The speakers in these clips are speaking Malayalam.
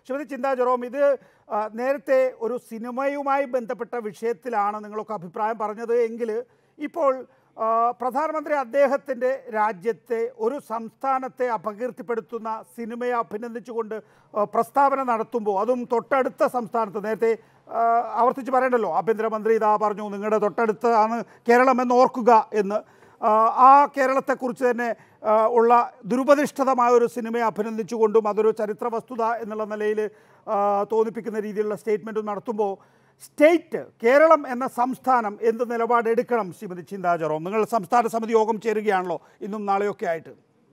ശ്രീമതി ചിന്താ ജെറോം ഇത് ആ, നേരത്തെ ഒരു സിനിമയുമായി ബന്ധപ്പെട്ട വിഷയത്തിലാണ് നിങ്ങളൊക്കെ അഭിപ്രായം പറഞ്ഞത് എങ്കിൽ ഇപ്പോൾ ആ, പ്രധാനമന്ത്രി അദ്ദേഹത്തിൻ്റെ രാജ്യത്തെ ഒരു സംസ്ഥാനത്തെ അപകീർത്തിപ്പെടുത്തുന്ന സിനിമയെ അഭിനന്ദിച്ചുകൊണ്ട് ആ, പ്രസ്താവന നടത്തുമ്പോൾ അതും തൊട്ടടുത്ത സംസ്ഥാനത്ത് നേരത്തെ ആ, ആവർത്തിച്ച് പറയണ്ടല്ലോ ആഭ്യന്തരമന്ത്രി ഇതാ പറഞ്ഞു നിങ്ങളുടെ തൊട്ടടുത്താണ് കേരളം എന്ന് ഓർക്കുക എന്ന് ആ, ആ കേരളത്തെക്കുറിച്ച് തന്നെ ആ, ഉള്ള ദുരുപദിഷ്ഠിതമായ ഒരു സിനിമയെ അഭിനന്ദിച്ചുകൊണ്ടും അതൊരു ചരിത്ര വസ്തുത എന്നുള്ള നിലയിൽ ആ, തോന്നിപ്പിക്കുന്ന രീതിയിലുള്ള സ്റ്റേറ്റ്മെൻറ്റും നടത്തുമ്പോൾ സ്റ്റേറ്റ് കേരളം എന്ന സംസ്ഥാനം എന്ത് നിലപാടെടുക്കണം ശ്രീമതി ചിന്താ ജെറോം നിങ്ങൾ സംസ്ഥാന സമിതി യോഗം ചേരുകയാണല്ലോ ഇന്നും നാളെയൊക്കെ ആയിട്ട്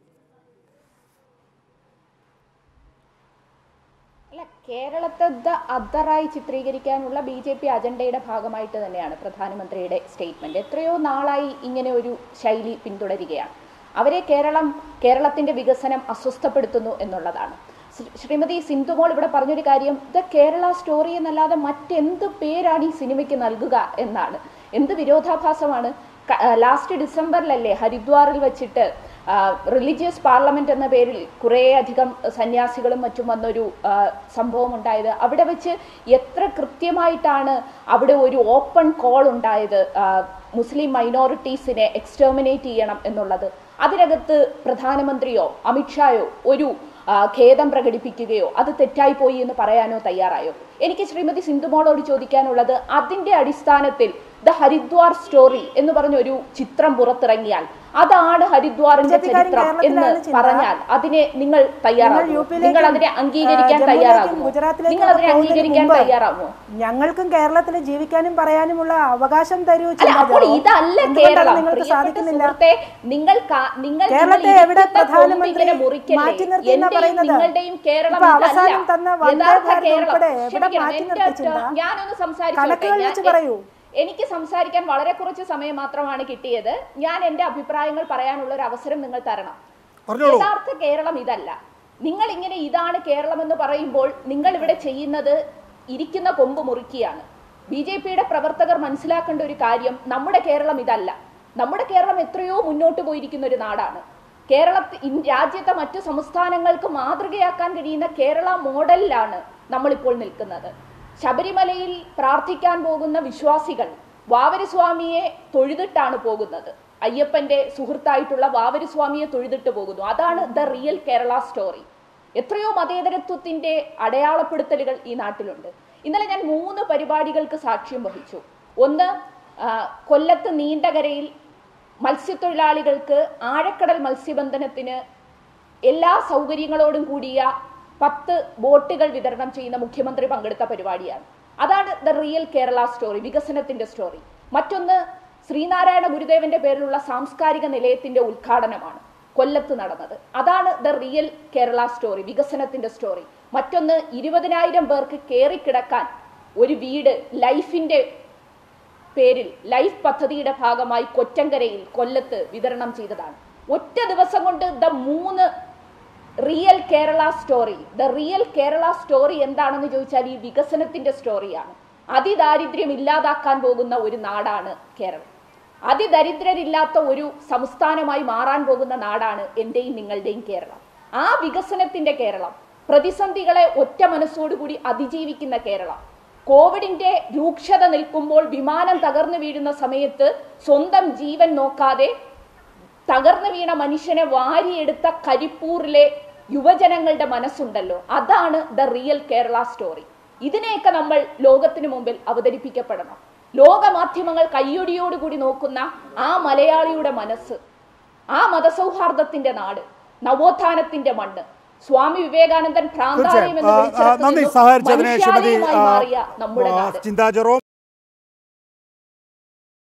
അല്ല കേരളത്തെ ദ അതറായി ചിത്രീകരിക്കാനുള്ള ബി ജെ പി അജണ്ടയുടെ ഭാഗമായിട്ട് തന്നെയാണ് പ്രധാനമന്ത്രിയുടെ സ്റ്റേറ്റ്മെന്റ് എത്രയോ നാളായി ഇങ്ങനെ ഒരു ശൈലി പിന്തുടരുകയാണ് അവരെ കേരളം കേരളത്തിന്റെ വികസനം അസ്വസ്ഥപ്പെടുത്തുന്നു എന്നുള്ളതാണ് ശ്രീ- ശ്രീമതി സിന്ധുമോൾ ഇവിടെ പറഞ്ഞൊരു കാര്യം ദ കേരള സ്റ്റോറി എന്നല്ലാതെ മറ്റെന്ത് പേരാണ് ഈ സിനിമയ്ക്ക് നൽകുക എന്നാണ് എന്ത് വിരോധാഭാസമാണ് ലാസ്റ്റ് ഡിസംബറിലല്ലേ ഹരിദ്വാറിൽ വെച്ചിട്ട് റിലീജിയസ് പാർലമെന്റ് എന്ന പേരിൽ കുറേ അധികം സന്യാസികളും മറ്റും വന്നൊരു ആ, സംഭവം ഉണ്ടായത് അവിടെ വെച്ച് എത്ര കൃത്യമായിട്ടാണ് അവിടെ ഒരു ഓപ്പൺ കോൾ ഉണ്ടായത് ആ, മുസ്ലിം മൈനോറിറ്റീസിനെ എക്സ്റ്റേമിനേറ്റ് ചെയ്യണം എന്നുള്ളത് അതിനകത്ത് പ്രധാനമന്ത്രിയോ അമിത്ഷായോ ഒരു ആ, ഖേദം പ്രകടിപ്പിക്കുകയോ അത് തെറ്റായി പോയി എന്ന് പറയാനോ തയ്യാറായോ എനിക്ക് ശ്രീമതി സിന്ധുമോളോട് ചോദിക്കാനുള്ളത് അതിന്റെ അടിസ്ഥാനത്തിൽ ദ ഹരിദ്വാർ സ്റ്റോറി എന്ന് പറഞ്ഞ ഒരു ചിത്രം പുറത്തിറങ്ങിയാൽ അതാണ് ഹരിദ്വാറിന്റെ ബിജെപിക്കാരും ചരിത്രം എന്ന് കേരളത്തിലാണ് ചിന്ത. പറഞ്ഞാൽ അതിനെ നിങ്ങൾ തയ്യാറാകുമോ യുപിയിലേക്കും, നിങ്ങൾ അതിനെ അംഗീകരിക്കാൻ ആ, ജമ്മുവിലേക്കും തയ്യാറാകുമോ ഗുജറാത്തിലേക്കും നിങ്ങൾ അതിനെ ഒക്കെ അംഗീകരിക്കാൻ പോകുന്നതിന് തയ്യാറാകുമോ ഞങ്ങൾക്കും കേരളത്തിൽ ജീവിക്കാനും പറയാനുമുള്ള അവകാശം തരൂ അല്ല ചിന്താ അപ്പോൾ ജെറോം. ഇതല്ല എന്തുകൊണ്ടാണ് കേരളം നിങ്ങൾക്ക് പ്രിയപ്പെട്ട സാധിക്കുന്നില്ല സുഹൃത്തെ നിങ്ങൾ കാ- നിങ്ങൾ കേരളത്തെ നിങ്ങൾ എവിടെ ഇരിക്കുന്ന പ്രധാനമന്ത്രി കൊമ്പിങ്ങനെ മുറിക്കല്ലേ? മാറ്റി നിർത്തി എന്നാ എന്റെയും പറയുന്നത്? നിങ്ങളുടെയും കേരളം ഇപ്പൊ ഇതല്ല. അവസാനം തന്ന വന്ദേ യഥാർത്ഥ ഭാരത് കേരളം. ഉൾപ്പെടെ എവിടെ ക്ഷമിക്കണം, മാറ്റി എന്റെ നിർത്തി ചിന്ത? ഞാനൊന്ന് സംസാരിച്ചോട്ടെ. കണക്കുകൾ ഞാൻ- വെച്ച് പറയൂ. എനിക്ക് സംസാരിക്കാൻ വളരെ കുറച്ച് സമയം മാത്രമാണ് കിട്ടിയത് ഞാൻ എന്റെ അഭിപ്രായങ്ങൾ പറയാനുള്ള ഒരു അവസരം നിങ്ങൾ തരണം പറഞ്ഞോളൂ യഥാർത്ഥ കേരളം ഇതല്ല നിങ്ങൾ ഇങ്ങനെ ഇതാണ് കേരളം എന്ന് പറയുമ്പോൾ നിങ്ങൾ ഇവിടെ ചെയ്യുന്നത് ഇരിക്കുന്ന കൊമ്പ് മുറിക്കുകയാണ് ബി ജെ പിയുടെ പ്രവർത്തകർ മനസ്സിലാക്കേണ്ട ഒരു കാര്യം നമ്മുടെ കേരളം ഇതല്ല നമ്മുടെ കേരളം എത്രയോ മുന്നോട്ട് പോയിരിക്കുന്ന ഒരു നാടാണ് കേരളത്തിൽ രാജ്യത്തെ മറ്റു സംസ്ഥാനങ്ങൾക്ക് മാതൃകയാക്കാൻ കഴിയുന്ന കേരള മോഡലിലാണ് നമ്മളിപ്പോൾ നിൽക്കുന്നത് ശബരിമലയിൽ പ്രാർത്ഥിക്കാൻ പോകുന്ന വിശ്വാസികൾ വാവരസ്വാമിയെ തൊഴുതിട്ടാണ് പോകുന്നത് അയ്യപ്പന്റെ സുഹൃത്തായിട്ടുള്ള വാവരസ്വാമിയെ തൊഴുതിട്ട് പോകുന്നു അതാണ് ദ റിയൽ കേരള സ്റ്റോറി എത്രയോ മതേതരത്വത്തിന്റെ അടയാളപ്പെടുത്തലുകൾ ഈ നാട്ടിലുണ്ട് ഇന്നലെ ഞാൻ മൂന്ന് പരിപാടികൾക്ക് സാക്ഷ്യം വഹിച്ചു ഒന്ന് ആ, കൊല്ലത്ത് നീണ്ടകരയിൽ മത്സ്യത്തൊഴിലാളികൾക്ക് ആഴക്കടൽ മത്സ്യബന്ധനത്തിന് എല്ലാ സൗകര്യങ്ങളോടും കൂടിയ പത്ത് ബോട്ടുകൾ വിതരണം ചെയ്യുന്ന മുഖ്യമന്ത്രി പങ്കെടുത്ത പരിപാടിയാണ് അതാണ് ദ റിയൽ കേരള സ്റ്റോറി വികസനത്തിന്റെ സ്റ്റോറി മറ്റൊന്ന് ശ്രീനാരായണ ഗുരുദേവന്റെ പേരിലുള്ള സാംസ്കാരിക നിലയത്തിന്റെ ഉദ്ഘാടനമാണ് കൊല്ലത്ത് നടന്നത് അതാണ് ദ റിയൽ കേരള സ്റ്റോറി വികസനത്തിന്റെ സ്റ്റോറി മറ്റൊന്ന് ഇരുപതിനായിരം പേർക്ക് കയറിക്കിടക്കാൻ ഒരു വീട് ലൈഫിന്റെ പേരിൽ ലൈഫ് പദ്ധതിയുടെ ഭാഗമായി കൊറ്റങ്കരയിൽ കൊല്ലത്ത് വിതരണം ചെയ്തതാണ് ഒറ്റ ദിവസം കൊണ്ട് ദ മൂന്ന് real Kerala story the real Kerala story എന്താണെന്ന് ചോദിച്ചാൽ ഈ വികസനത്തിന്റെ സ്റ്റോറിയാണ് അതിദാരിദ്ര്യം ഇല്ലാതാക്കാൻ പോകുന്ന ഒരു നാടാണ് കേരളം അതിദരിദ്രരില്ലാത്ത ഒരു സംസ്ഥാനമായി മാറാൻ പോകുന്ന നാടാണ് എന്റെയും നിങ്ങളുടെയും കേരളം ആ വികസനത്തിന്റെ കേരളം പ്രതിസന്ധികളെ ഒറ്റ മനസ്സോടുകൂടി അതിജീവിക്കുന്ന കേരളം കോവിഡിന്റെ രൂക്ഷത നിൽക്കുമ്പോൾ വിമാനം തകർന്നു വീഴുന്ന സമയത്ത് സ്വന്തം ജീവൻ നോക്കാതെ തകർന്നു വീണ മനുഷ്യനെ വാരിയെടുത്ത കരിപ്പൂരിലെ യുവജനങ്ങളുടെ മനസ്സുണ്ടല്ലോ അതാണ് ദ റിയൽ കേരള സ്റ്റോറി ഇതിനെയൊക്കെ നമ്മൾ ലോകത്തിന് മുമ്പിൽ അവതരിപ്പിക്കപ്പെടണം ലോക മാധ്യമങ്ങൾ കയ്യൊടിയോടുകൂടി നോക്കുന്ന ആ മലയാളിയുടെ മനസ്സ് ആ മതസൗഹാർദ്ദത്തിന്റെ നാട് നവോത്ഥാനത്തിന്റെ മണ്ണ് സ്വാമി വിവേകാനന്ദൻ ഭ്രാന്താലയം എന്ന് തീർച്ചയായും ആ, ആ, നന്ദി വിളിച്ചിറക്കുന്നതും സഹകരിച്ചതിന് ശ്രീമതി മനുഷ്യാലയമായി ആ, മാറിയ നമ്മുടെ ആ, നാട് ചിന്താ ജെറോം